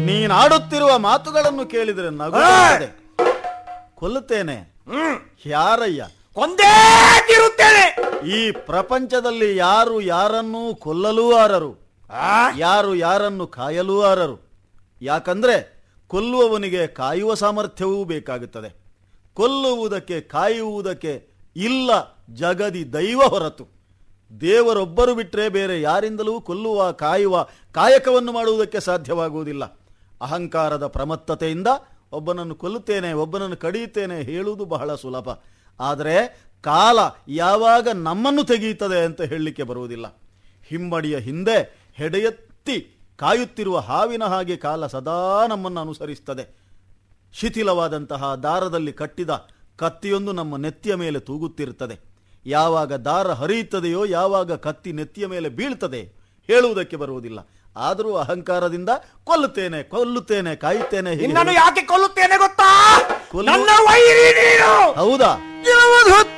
ನೀನಾಡುತ್ತಿರುವ ಮಾತುಗಳನ್ನು ಕೇಳಿದರೆ ನಗು ಬರುತ್ತದೆ. ಕೊಲ್ಲುತ್ತೇನೆ ಹ್ಮ್ ಯಾರಯ್ಯ ಕೊಂದೇ ತಿರುತ್ತೇನೆ ಈ ಪ್ರಪಂಚದಲ್ಲಿ ಯಾರು ಯಾರನ್ನೂ ಕೊಲ್ಲಲೂ ಆರರು ಆ? ಯಾರು ಯಾರನ್ನು ಕಾಯಲೂ ಆರರು ಯಾಕಂದ್ರೆ ಕೊಲ್ಲುವವನಿಗೆ ಕಾಯುವ ಸಾಮರ್ಥ್ಯವೂ ಬೇಕಾಗುತ್ತದೆ ಕೊಲ್ಲುವುದಕ್ಕೆ ಕಾಯುವುದಕ್ಕೆ ಇಲ್ಲ ಜಗದಿ ದೈವ ಹೊರತು ದೇವರೊಬ್ಬರು ಬಿಟ್ಟರೆ ಬೇರೆ ಯಾರಿಂದಲೂ ಕೊಲ್ಲುವ ಕಾಯುವ ಕಾಯಕವನ್ನು ಮಾಡುವುದಕ್ಕೆ ಸಾಧ್ಯವಾಗುವುದಿಲ್ಲ ಅಹಂಕಾರದ ಪ್ರಮತ್ತತೆಯಿಂದ ಒಬ್ಬನನ್ನು ಕೊಲ್ಲುತ್ತೇನೆ ಒಬ್ಬನನ್ನು ಕಡಿಯುತ್ತೇನೆ ಹೇಳುವುದು ಬಹಳ ಸುಲಭ ಆದರೆ ಕಾಲ ಯಾವಾಗ ನಮ್ಮನ್ನು ತೆಗೆಯುತ್ತದೆ ಅಂತ ಹೇಳಲಿಕ್ಕೆ ಬರುವುದಿಲ್ಲ ಹಿಮ್ಮಡಿಯ ಹಿಂದೆ ಹೆಡೆಯೆತ್ತಿ ಕಾಯುತ್ತಿರುವ ಹಾವಿನ ಹಾಗೆ ಕಾಲ ಸದಾ ನಮ್ಮನ್ನು ಅನುಸರಿಸ್ತದೆ ಶಿಥಿಲವಾದಂತಹ ದಾರದಲ್ಲಿ ಕಟ್ಟಿದ ಕತ್ತಿಯೊಂದು ನಮ್ಮ ನೆತ್ತಿಯ ಮೇಲೆ ತೂಗುತ್ತಿರುತ್ತದೆ ಯಾವಾಗ ದಾರ ಹರಿಯುತ್ತದೆಯೋ ಯಾವಾಗ ಕತ್ತಿ ನೆತ್ತಿಯ ಮೇಲೆ ಬೀಳ್ತದೆ ಹೇಳುವುದಕ್ಕೆ ಬರುವುದಿಲ್ಲ ಆದರೂ ಅಹಂಕಾರದಿಂದ ಕೊಲ್ಲುತ್ತೇನೆ ಕೊಲ್ಲುತ್ತೇನೆ ಕಾಯುತ್ತೇನೆ ಹೀಗೆ ನಿನ್ನನ್ನು ಯಾಕೆ ಕೊಲ್ಲುತ್ತೇನೆ ಗೊತ್ತಾ ಕೊಲ್ಲು- ನನ್ನ ವೈರಿ ನೀನು ಹೌದಾ ಯಾವತ್ತು